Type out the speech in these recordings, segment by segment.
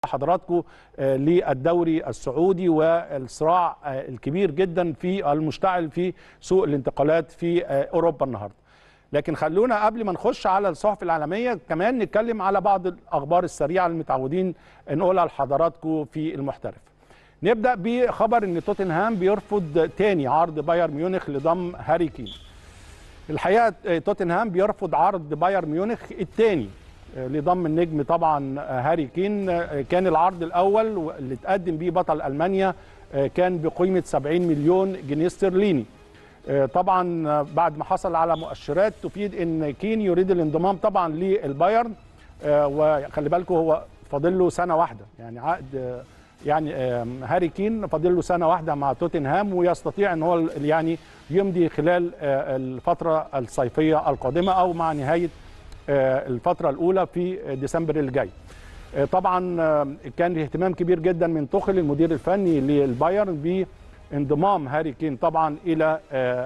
حضراتكم للدوري السعودي والصراع الكبير جدا في المشتعل في سوق الانتقالات في اوروبا النهارده. لكن خلونا قبل ما نخش على الصحف العالميه كمان نتكلم على بعض الاخبار السريعه المتعودين نقولها لحضراتكم في المحترف. نبدا بخبر ان توتنهام بيرفض تاني عرض بايرن ميونخ لضم هاري كين. الحقيقه توتنهام بيرفض عرض بايرن ميونخ الثاني لضم النجم طبعا هاري كين كان العرض الاول اللي اتقدم بيه بطل المانيا كان بقيمه 70 مليون جنيه استرليني طبعا بعد ما حصل على مؤشرات تفيد ان كين يريد الانضمام طبعا للبايرن وخلي بالكم هو فاضل له سنه واحده يعني عقد يعني هاري كين فاضل له سنه واحده مع توتنهام ويستطيع ان هو يعني يمضي خلال الفتره الصيفيه القادمه او مع نهايه الفتره الاولى في ديسمبر الجاي طبعا كان اهتمام كبير جدا من توخل المدير الفني للبايرن بانضمام هاري كين طبعا الى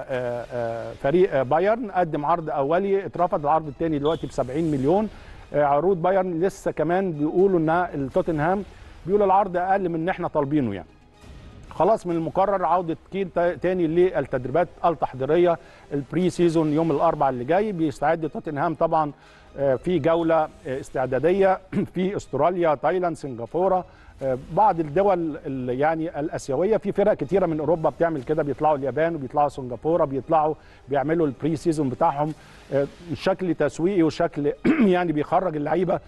فريق بايرن قدم عرض اولي اترفض العرض الثاني دلوقتي ب 70 مليون عروض بايرن لسه كمان بيقولوا ان التوتنهام بيقولوا العرض اقل من ان احنا طالبينه يعني خلاص من المقرر عوده كين تاني للتدريبات التحضيريه البري سيزون يوم الاربعاء اللي جاي بيستعد توتنهام طبعا في جوله استعداديه في استراليا تايلاند سنغافوره بعض الدول يعني الاسيويه في فرق كتيره من اوروبا بتعمل كده بيطلعوا اليابان وبيطلعوا سنغافوره بيطلعوا بيعملوا البري سيزون بتاعهم بشكل تسويقي وشكل يعني بيخرج اللعيبه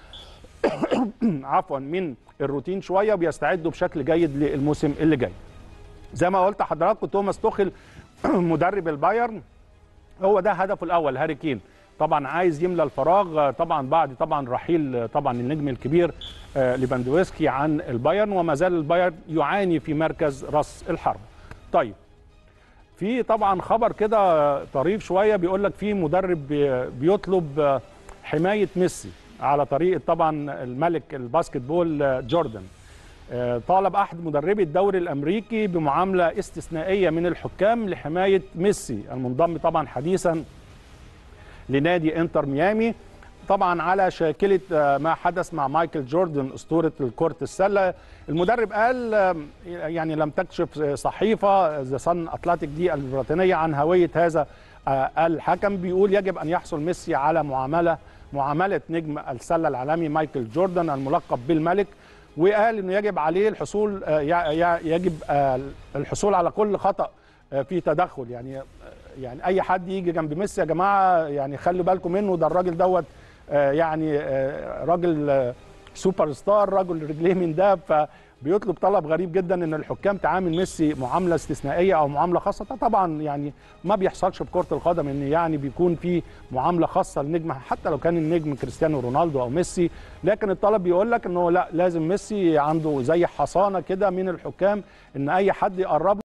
عفوا من الروتين شويه وبيستعدوا بشكل جيد للموسم اللي جاي زي ما قلت لحضراتكم توماس توخل مدرب البايرن هو ده هدفه الاول هاري كين طبعا عايز يملى الفراغ طبعا بعد طبعا رحيل طبعا النجم الكبير ليفاندوفسكي عن البايرن وما زال البايرن يعاني في مركز راس الحرب طيب في طبعا خبر كده طريف شويه بيقول لك في مدرب بيطلب حمايه ميسي على طريقه طبعا الملك الباسكت بول جوردن طالب احد مدربي الدوري الامريكي بمعامله استثنائيه من الحكام لحمايه ميسي المنضم طبعا حديثا لنادي انتر ميامي طبعا على شاكله ما حدث مع مايكل جوردن اسطوره كره السله المدرب قال يعني لم تكشف صحيفه ذا سان اتلانتيك دي البريطانيه عن هويه هذا الحكم بيقول يجب ان يحصل ميسي على معامله معامله نجم السله العالمي مايكل جوردن الملقب بالملك وقال انه يجب عليه الحصول يجب الحصول على كل خطا في تدخل يعني يعني اي حد يجي جنب ميسي يا جماعه يعني خلوا بالكم منه ده الراجل دوت يعني راجل سوبر ستار راجل رجليه من دهب فبيطلب طلب غريب جدا ان الحكام تعامل ميسي معامله استثنائيه او معامله خاصه طبعا يعني ما بيحصلش في كره القدم ان يعني بيكون في معامله خاصه للنجم حتى لو كان النجم كريستيانو رونالدو او ميسي لكن الطلب بيقول لك انه لا لازم ميسي عنده زي حصانه كده من الحكام ان اي حد يقرب